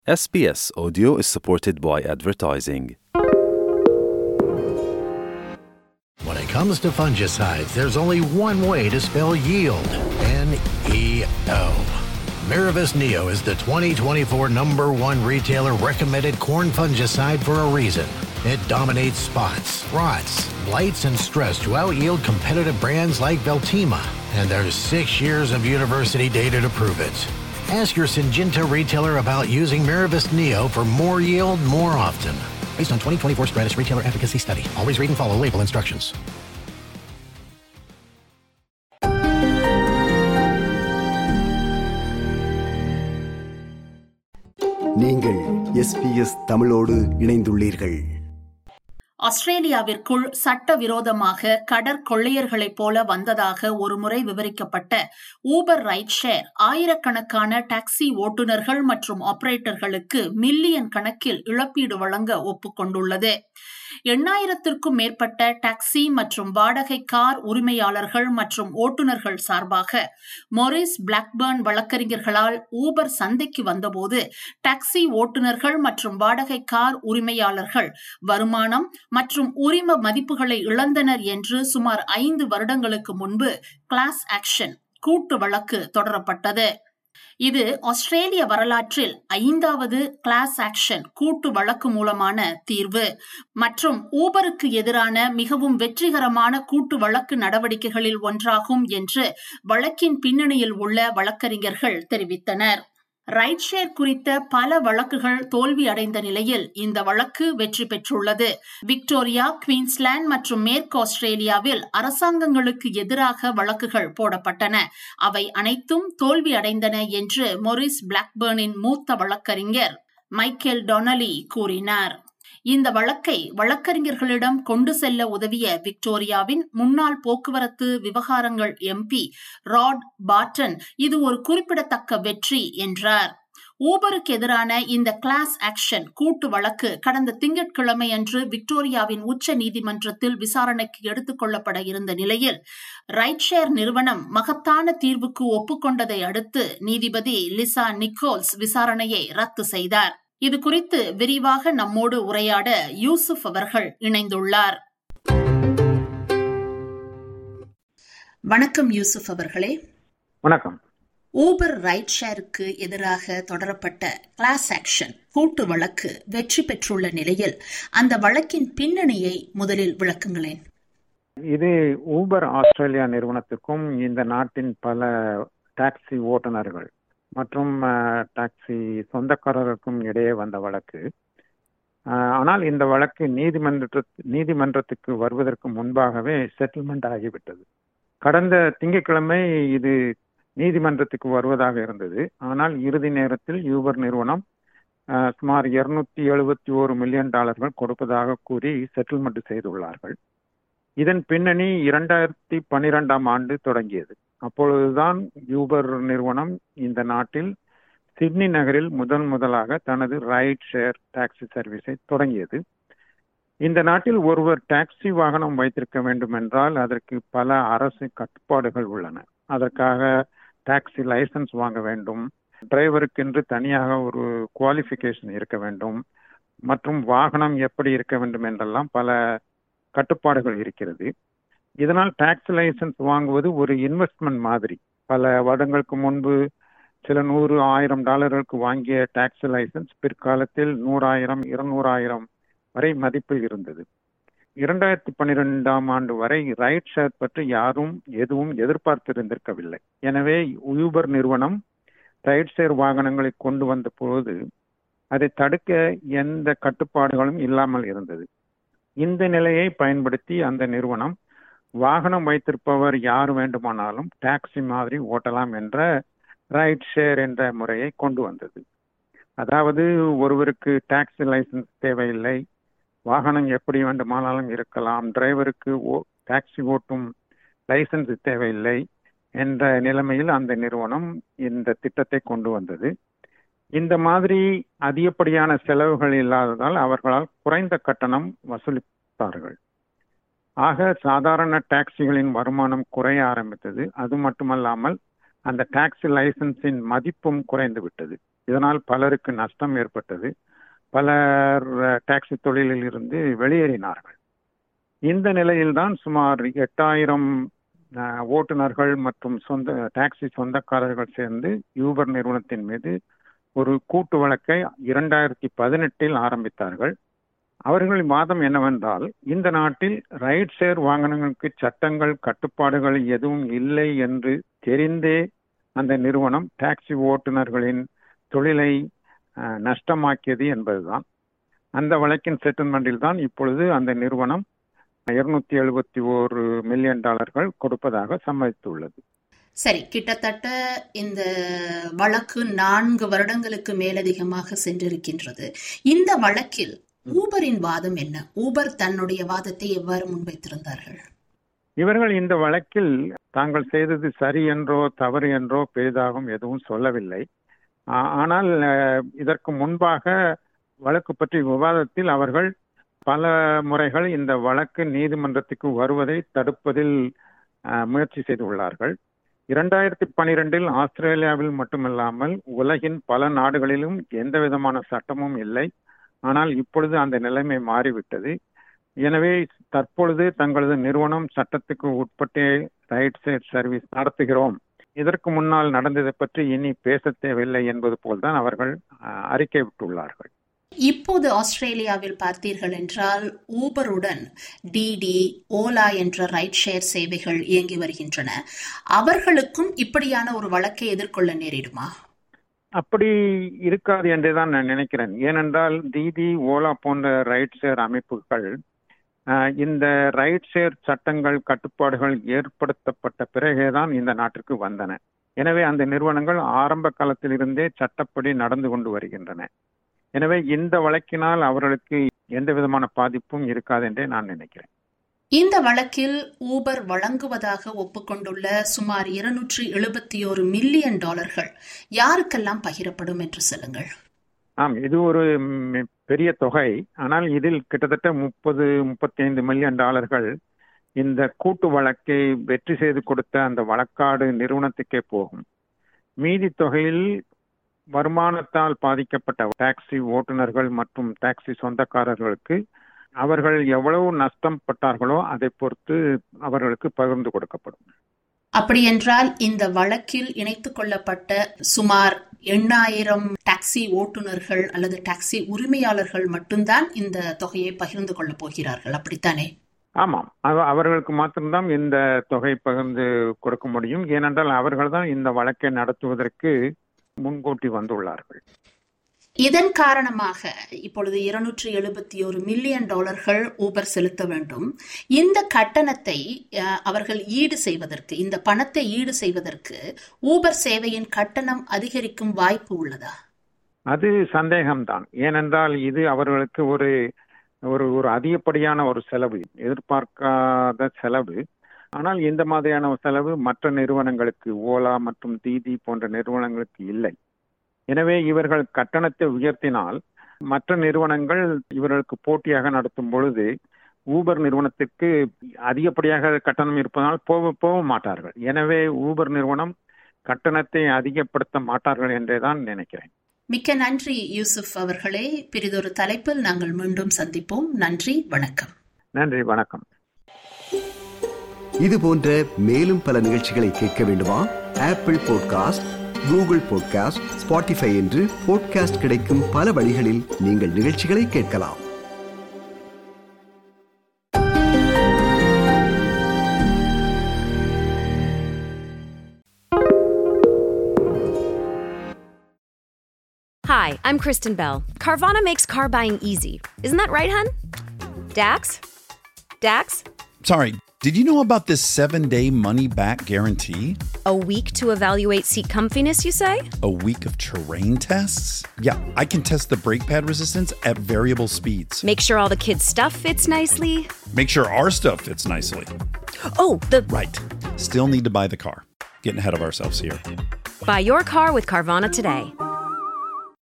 SBS Audio is supported by advertising. When it comes to fungicides, there's only one way to spell yield N E O. Miravis Neo is the 2024 number one retailer recommended corn fungicide for a reason. It dominates spots, rots, blights, and stress to out yield competitive brands like Veltima, and there's six years of university data to prove it. Ask your Syngenta retailer about using Miravis Neo for more yield more often. Based on 2024 Stratus Retailer Efficacy Study. Always read and follow label instructions. நீங்கள் SBS தமிழோடு இணைந்துள்ளீர்கள் ஆஸ்திரேலியாவிற்குள் சட்டவிரோதமாக கடற்கொள்ளையர்களைப் போல வந்ததாக ஒருமுறை விவரிக்கப்பட்ட ஊபர் ரைட் ஷேர் ஆயிரக்கணக்கான டாக்ஸி ஓட்டுநர்கள் மற்றும் ஆபரேட்டர்களுக்கு மில்லியன் கணக்கில் இழப்பீடு வழங்க ஒப்புக்கொண்டுள்ளது எண்ணாயிரத்திற்கும் மேற்பட்ட டாக்ஸி மற்றும் வாடகை கார் உரிமையாளர்கள் மற்றும் ஓட்டுநர்கள் சார்பாக மொரிஸ் பிளாக்பர்ன் வழக்கறிஞர்களால் ஊபர் சந்தைக்கு வந்தபோது டாக்ஸி ஓட்டுநர்கள் மற்றும் வாடகை கார் உரிமையாளர்கள் வருமானம் மற்றும் உரிம மதிப்புகளை இழந்தனர் என்று சுமார் ஐந்து வருடங்களுக்கு முன்பு கிளாஸ் ஆக்ஷன் கூட்டு வழக்கு தொடரப்பட்டது இது ஆஸ்திரேலிய வரலாற்றில் ஐந்தாவது கிளாஸ் ஆக்ஷன் கூட்டு வழக்கு மூலமான தீர்வு மற்றும் ஊபருக்கு எதிரான மிகவும் வெற்றிகரமான கூட்டு வழக்கு நடவடிக்கைகளில் ஒன்றாகும் என்று வழக்கின் பின்னணியில் உள்ள வழக்கறிஞர்கள் தெரிவித்தனர் ரைட் ஷேர் குறித்த பல வழக்குகள் தோல்வி அடைந்த நிலையில் இந்த வழக்கு வெற்றி பெற்றுள்ளது விக்டோரியா குவீன்ஸ்லாந்து மற்றும் மேற்கு ஆஸ்திரேலியாவில் அரசாங்கங்களுக்கு எதிராக வழக்குகள் போடப்பட்டன அவை அனைத்தும் தோல்வி அடைந்தன என்று மொரிஸ் பிளாக்பர்னின் மூத்த வழக்கறிஞர் மைக்கேல் டொனலி கூறினார் இந்த வழக்கை வழக்கறிஞர்களிடம் கொண்டு செல்ல உதவிய விக்டோரியாவின் முன்னாள் போக்குவரத்து விவகாரங்கள் எம்பி ராட் பாட்டன் இது ஒரு குறிப்பிடத்தக்க வெற்றி என்றார் ஊபருக்கு எதிரான இந்த கிளாஸ் ஆக்ஷன் கூட்டு வழக்கு கடந்த திங்கட்கிழமை அன்று விக்டோரியாவின் உச்ச நீதிமன்றத்தில் விசாரணைக்கு எடுத்துக் கொள்ளப்பட இருந்த நிலையில் ரைட் ஷேர் நிறுவனம் மகத்தான தீர்வுக்கு ஒப்புக்கொண்டதை அடுத்து நீதிபதி லிசா நிக்கோல்ஸ் விசாரணையை ரத்து செய்தார் இது குறித்து விரிவாக நம்மோடு உரையாட யூசுப் அவர்கள் இணைந்துள்ளார் வணக்கம் யூசுப் அவர்களே வணக்கம் ஊபர் ரைட் ஷேருக்கு எதிராக தொடரப்பட்ட கிளாஸ் ஆக்ஷன் கூட்டு வழக்கு வெற்றி பெற்றுள்ள நிலையில் அந்த வழக்கின் பின்னணியை முதலில் விளக்குங்களேன் இது ஊபர் ஆஸ்திரேலியா நிறுவனத்துக்கும் இந்த நாட்டின் பல டாக்ஸி ஓட்டுநர்கள் மற்றும் டாக்ஸி சொந்தக்காரருக்கும் இடையே வந்த வழக்கு ஆனால் இந்த வழக்கு நீதிமன்ற நீதிமன்றத்துக்கு வருவதற்கு முன்பாகவே செட்டில்மெண்ட் ஆகிவிட்டது கடந்த திங்கட்கிழமை இது நீதிமன்றத்துக்கு வருவதாக இருந்தது ஆனால் இறுதி நேரத்தில் யூபர் நிறுவனம் சுமார் இருநூத்தி எழுபத்தி ஓரு மில்லியன் டாலர்கள் கொடுப்பதாக கூறி செட்டில்மெண்ட் செய்துள்ளார்கள் இதன் பின்னணி இரண்டாயிரத்தி பன்னிரெண்டாம் ஆண்டு தொடங்கியது அப்பொழுதுதான் யூபர் நிறுவனம் இந்த நாட்டில் சிட்னி நகரில் முதன் முதலாக தனது ரைட் ஷேர் டாக்ஸி சர்வீஸை தொடங்கியது இந்த நாட்டில் ஒருவர் டாக்ஸி வாகனம் வைத்திருக்க வேண்டும் என்றால் அதற்கு பல அரசு கட்டுப்பாடுகள் உள்ளன அதற்காக டாக்ஸி லைசன்ஸ் வாங்க வேண்டும் டிரைவருக்கென்று தனியாக ஒரு குவாலிஃபிகேஷன் இருக்க வேண்டும் மற்றும் வாகனம் எப்படி இருக்க வேண்டும் என்றெல்லாம் பல கட்டுப்பாடுகள் இருக்கிறது இதனால் டாக்ஸி லைசன்ஸ் வாங்குவது ஒரு இன்வெஸ்ட்மெண்ட் மாதிரி பல வருடங்களுக்கு முன்பு சில நூறு ஆயிரம் டாலர்களுக்கு வாங்கிய டாக்ஸி லைசன்ஸ் பிற்காலத்தில் நூறாயிரம் இருநூறாயிரம் வரை மதிப்பில் இருந்தது இரண்டாயிரத்தி பன்னிரெண்டாம் ஆண்டு வரை ரைட் ஷேர் பற்றி யாரும் எதுவும் எதிர்பார்த்திருந்திருக்கவில்லை எனவே யூபர் நிறுவனம் ரைட் ஷேர் வாகனங்களை கொண்டு வந்த பொழுது அதை தடுக்க எந்த கட்டுப்பாடுகளும் இல்லாமல் இருந்தது இந்த நிலையை பயன்படுத்தி அந்த நிறுவனம் வாகனம் வைத்திருப்பவர் யார் வேண்டுமானாலும் டாக்ஸி மாதிரி ஓட்டலாம் என்ற ரைட் ஷேர் என்ற முறையை கொண்டு வந்தது அதாவது ஒருவருக்கு டாக்ஸி லைசன்ஸ் தேவையில்லை வாகனம் எப்படி வேண்டுமானாலும் இருக்கலாம் டிரைவருக்கு ஓ டாக்ஸி ஓட்டும் லைசன்ஸ் தேவையில்லை என்ற நிலைமையில் அந்த நிறுவனம் இந்த திட்டத்தை கொண்டு வந்தது இந்த மாதிரி அதிகப்படியான செலவுகள் இல்லாததால் அவர்களால் குறைந்த கட்டணம் வசூலித்தார்கள் ஆக சாதாரண டாக்ஸிகளின் வருமானம் குறைய ஆரம்பித்தது அது மட்டுமல்லாமல் அந்த டாக்ஸி லைசன்ஸின் மதிப்பும் குறைந்து விட்டது இதனால் பலருக்கு நஷ்டம் ஏற்பட்டது பலர் டாக்ஸி தொழிலில் இருந்து வெளியேறினார்கள் இந்த நிலையில்தான் சுமார் எட்டாயிரம் ஓட்டுநர்கள் மற்றும் சொந்த டாக்ஸி சொந்தக்காரர்கள் சேர்ந்து யூபர் நிறுவனத்தின் மீது ஒரு கூட்டு வழக்கை இரண்டாயிரத்தி பதினெட்டில் ஆரம்பித்தார்கள் அவர்களின் வாதம் என்னவென்றால் இந்த நாட்டில் ரைட் ஷேர் வாகனங்களுக்கு சட்டங்கள் கட்டுப்பாடுகள் எதுவும் இல்லை என்று தெரிந்தே அந்த நிறுவனம் டாக்ஸி ஓட்டுநர்களின் தொழிலை நஷ்டமாக்கியது என்பதுதான் அந்த வழக்கின் செட்டில்மெண்டில் தான் இப்பொழுது அந்த நிறுவனம் இருநூத்தி எழுபத்தி ஓரு மில்லியன் டாலர்கள் கொடுப்பதாக சம்மதித்துள்ளது சரி கிட்டத்தட்ட இந்த வழக்கு நான்கு வருடங்களுக்கு மேலதிகமாக சென்றிருக்கின்றது இந்த வழக்கில் ஊபரின் வாதம் என்ன ஊபர் தன்னுடைய வாதத்தை எவ்வாறு முன்வைத்திருந்தார்கள் இவர்கள் இந்த வழக்கில் தாங்கள் செய்தது சரி என்றோ தவறு என்றோ பெரிதாகவும் எதுவும் சொல்லவில்லை ஆனால் இதற்கு முன்பாக வழக்கு பற்றி விவாதத்தில் அவர்கள் பல முறைகள் இந்த வழக்கு நீதிமன்றத்துக்கு வருவதை தடுப்பதில் முயற்சி செய்துள்ளார்கள் இரண்டாயிரத்தி பனிரெண்டில் ஆஸ்திரேலியாவில் மட்டுமல்லாமல் உலகின் பல நாடுகளிலும் எந்த விதமான சட்டமும் இல்லை ஆனால் இப்பொழுது அந்த நிலைமை மாறிவிட்டது எனவே தற்பொழுது தங்களது நிறுவனம் சட்டத்துக்கு உட்பட்டே ரைட் சைட் சர்வீஸ் நடத்துகிறோம் இதற்கு முன்னால் நடந்ததை பற்றி இனி பேச தேவையில்லை என்பது போல்தான் அவர்கள் அறிக்கை விட்டுள்ளார்கள் இப்போது ஆஸ்திரேலியாவில் பார்த்தீர்கள் என்றால் ஊபருடன் டிடி ஓலா என்ற ரைட் ஷேர் சேவைகள் இயங்கி வருகின்றன அவர்களுக்கும் இப்படியான ஒரு வழக்கை எதிர்கொள்ள நேரிடுமா அப்படி இருக்காது என்றுதான் நான் நினைக்கிறேன் ஏனென்றால் தீதி ஓலா போன்ற ரைட் ஷேர் அமைப்புகள் இந்த ரைட் ஷேர் சட்டங்கள் கட்டுப்பாடுகள் ஏற்படுத்தப்பட்ட பிறகேதான் இந்த நாட்டிற்கு வந்தன எனவே அந்த நிறுவனங்கள் ஆரம்ப காலத்திலிருந்தே சட்டப்படி நடந்து கொண்டு வருகின்றன எனவே இந்த வழக்கினால் அவர்களுக்கு எந்த விதமான பாதிப்பும் இருக்காது என்றே நான் நினைக்கிறேன் இந்த வழக்கில் ஊபர் வழங்குவதாக ஒப்புக்கொண்டுள்ள சுமார் இருநூற்றி எழுபத்தி ஒரு மில்லியன் டாலர்கள் யாருக்கெல்லாம் பகிரப்படும் என்று சொல்லுங்கள் ஆம் இது ஒரு பெரிய தொகை ஆனால் இதில் கிட்டத்தட்ட முப்பது முப்பத்தி ஐந்து மில்லியன் டாலர்கள் இந்த கூட்டு வழக்கை வெற்றி செய்து கொடுத்த அந்த வழக்காடு நிறுவனத்துக்கே போகும் மீதி தொகையில் வருமானத்தால் பாதிக்கப்பட்ட டாக்ஸி ஓட்டுநர்கள் மற்றும் டாக்ஸி சொந்தக்காரர்களுக்கு அவர்கள் எவ்வளவு நஷ்டம் பட்டார்களோ அதை பொறுத்து அவர்களுக்கு பகிர்ந்து கொடுக்கப்படும் அப்படி என்றால் இந்த வழக்கில் இணைத்துக் கொள்ளப்பட்ட சுமார் எண்ணாயிரம் டாக்ஸி ஓட்டுநர்கள் அல்லது டாக்ஸி உரிமையாளர்கள் மட்டும்தான் இந்த தொகையை பகிர்ந்து கொள்ளப் போகிறார்கள் அப்படித்தானே ஆமாம் அவர்களுக்கு மாத்திரம்தான் இந்த தொகை பகிர்ந்து கொடுக்க முடியும் ஏனென்றால் அவர்கள் தான் இந்த வழக்கை நடத்துவதற்கு முன்கூட்டி வந்துள்ளார்கள் இதன் காரணமாக இப்பொழுது இருநூற்றி எழுபத்தி ஒரு மில்லியன் டாலர்கள் ஊபர் செலுத்த வேண்டும் இந்த கட்டணத்தை அவர்கள் ஈடு செய்வதற்கு இந்த பணத்தை ஈடு செய்வதற்கு ஊபர் சேவையின் கட்டணம் அதிகரிக்கும் வாய்ப்பு உள்ளதா அது சந்தேகம்தான் ஏனென்றால் இது அவர்களுக்கு ஒரு ஒரு ஒரு அதிகப்படியான ஒரு செலவு எதிர்பார்க்காத செலவு ஆனால் இந்த மாதிரியான செலவு மற்ற நிறுவனங்களுக்கு ஓலா மற்றும் தீதி போன்ற நிறுவனங்களுக்கு இல்லை எனவே இவர்கள் கட்டணத்தை உயர்த்தினால் மற்ற நிறுவனங்கள் இவர்களுக்கு போட்டியாக நடத்தும் பொழுது ஊபர் நிறுவனத்திற்கு அதிகப்படியாக கட்டணம் இருப்பதால் போக போக மாட்டார்கள் எனவே ஊபர் நிறுவனம் கட்டணத்தை அதிகப்படுத்த மாட்டார்கள் என்றே தான் நினைக்கிறேன் மிக்க நன்றி யூசுப் அவர்களே பிரிதொரு தலைப்பில் நாங்கள் மீண்டும் சந்திப்போம் நன்றி வணக்கம் நன்றி வணக்கம் இது போன்ற மேலும் பல நிகழ்ச்சிகளை கேட்க வேண்டுமா Apple podcast Google podcast Spotify என்று பாட்காஸ்ட் கிடைக்கும் பல வழிகளில் நீங்கள் நிகழ்ச்சிகளை கேட்கலாம் Hi, I'm Kristen Bell. Carvana makes car buying easy. Isn't that right, hun? Dax? Dax? Sorry, did you know about this seven day money back guarantee? A week to evaluate seat comfiness, you say? A week of terrain tests? Yeah, I can test the brake pad resistance at variable speeds. Make sure all the kids' stuff fits nicely. Make sure our stuff fits nicely. Oh, the. Right. Still need to buy the car. Getting ahead of ourselves here. Buy your car with Carvana today.